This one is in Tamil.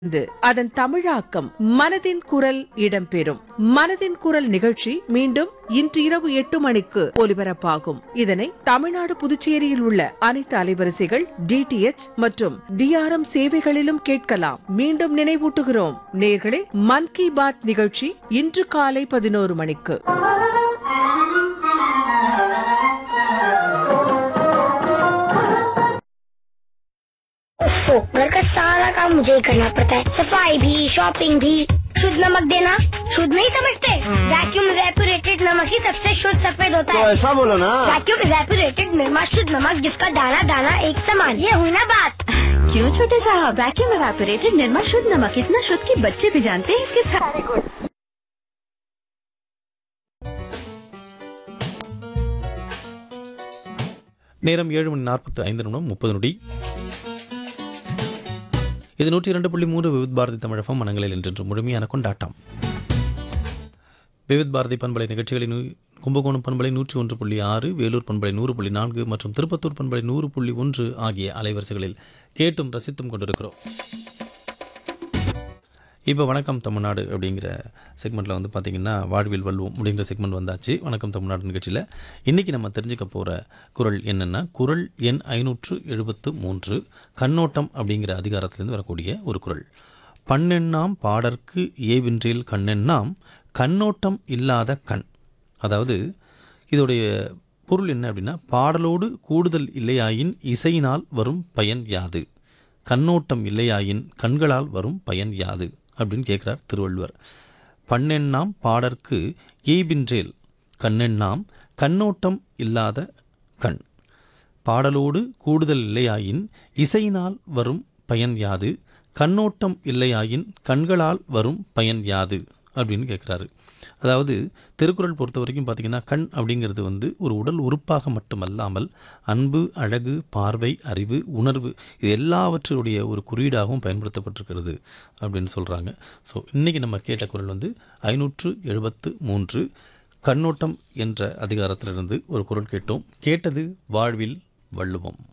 இருந்து அதன் தமிழாக்கம் மனதின் குரல் இடம்பெறும் மனதின் குரல் நிகழ்ச்சி மீண்டும் இன்று இரவு எட்டு மணிக்கு ஒலிபரப்பாகும் இதனை தமிழ்நாடு புதுச்சேரியில் உள்ள அனைத்து அலைவரிசைகள் டிடிஎச் மற்றும் டிஆர்எம் சேவைகளிலும் கேட்கலாம் மீண்டும் நினைவூட்டுகிறோம் நேர்களே மன் கி பாத் நிகழ்ச்சி இன்று காலை பதினோரு மணிக்கு ओफो, घर का सारा काम मुझे ही करना पड़ता है सफाई भी शॉपिंग भी शुद्ध नमक देना शुद्ध नहीं समझते वैक्यूम रेपुरेटेड नमक ही सबसे शुद्ध सफेद होता तो है ऐसा बोलो ना वैक्यूम रेपुरेटेड निर्मा शुद्ध नमक जिसका दाना दाना एक समान ये हुई ना बात क्यों छोटे साहब वैक्यूम एवापोरेटेड निर्मा शुद्ध नमक इतना शुद्ध कि बच्चे भी जानते हैं इसके साथ நேரம் ஏழு மணி நாற்பத்து ஐந்து நிமிடம் முப்பது நொடி இது நூற்றி இரண்டு புள்ளி மூன்று விவித் பாரதி தமிழகம் மனங்களில் என்றென்று முழுமையான கொண்டாட்டம் விவித் பாரதி பண்பலை நிகழ்ச்சிகளின் கும்பகோணம் பண்பலை நூற்றி ஒன்று புள்ளி ஆறு வேலூர் பண்பலை நூறு புள்ளி நான்கு மற்றும் திருப்பத்தூர் பண்பலை நூறு புள்ளி ஒன்று ஆகிய அலைவரிசைகளில் கேட்டும் ரசித்தும் கொண்டிருக்கிறோம் இப்போ வணக்கம் தமிழ்நாடு அப்படிங்கிற செக்மெண்ட்டில் வந்து பார்த்திங்கன்னா வாழ்வில் வல்வோம் அப்படிங்கிற செக்மெண்ட் வந்தாச்சு வணக்கம் தமிழ்நாடு நிகழ்ச்சியில் இன்றைக்கி நம்ம தெரிஞ்சுக்க போகிற குரல் என்னென்னா குரல் எண் ஐநூற்று எழுபத்து மூன்று கண்ணோட்டம் அப்படிங்கிற அதிகாரத்திலேருந்து வரக்கூடிய ஒரு குரல் பண்ணெண்ணாம் பாடற்கு ஏவின்றில் கண்ணெண்ணாம் கண்ணோட்டம் இல்லாத கண் அதாவது இதோடைய பொருள் என்ன அப்படின்னா பாடலோடு கூடுதல் இல்லையாயின் இசையினால் வரும் பயன் யாது கண்ணோட்டம் இல்லையாயின் கண்களால் வரும் பயன் யாது அப்படின்னு கேட்குறார் திருவள்ளுவர் பண்ணெண்ணாம் பாடற்கு ஏய்பின்றேல் கண்ணெண்ணாம் கண்ணோட்டம் இல்லாத கண் பாடலோடு கூடுதல் இல்லையாயின் இசையினால் வரும் பயன் யாது கண்ணோட்டம் இல்லையாயின் கண்களால் வரும் பயன் யாது அப்படின்னு கேட்குறாரு அதாவது திருக்குறள் பொறுத்த வரைக்கும் பார்த்திங்கன்னா கண் அப்படிங்கிறது வந்து ஒரு உடல் உறுப்பாக மட்டுமல்லாமல் அன்பு அழகு பார்வை அறிவு உணர்வு இது எல்லாவற்றுடைய ஒரு குறியீடாகவும் பயன்படுத்தப்பட்டிருக்கிறது அப்படின்னு சொல்கிறாங்க ஸோ இன்றைக்கி நம்ம கேட்ட குரல் வந்து ஐநூற்று எழுபத்து மூன்று கண்ணோட்டம் என்ற அதிகாரத்திலிருந்து ஒரு குரல் கேட்டோம் கேட்டது வாழ்வில் வள்ளுவம்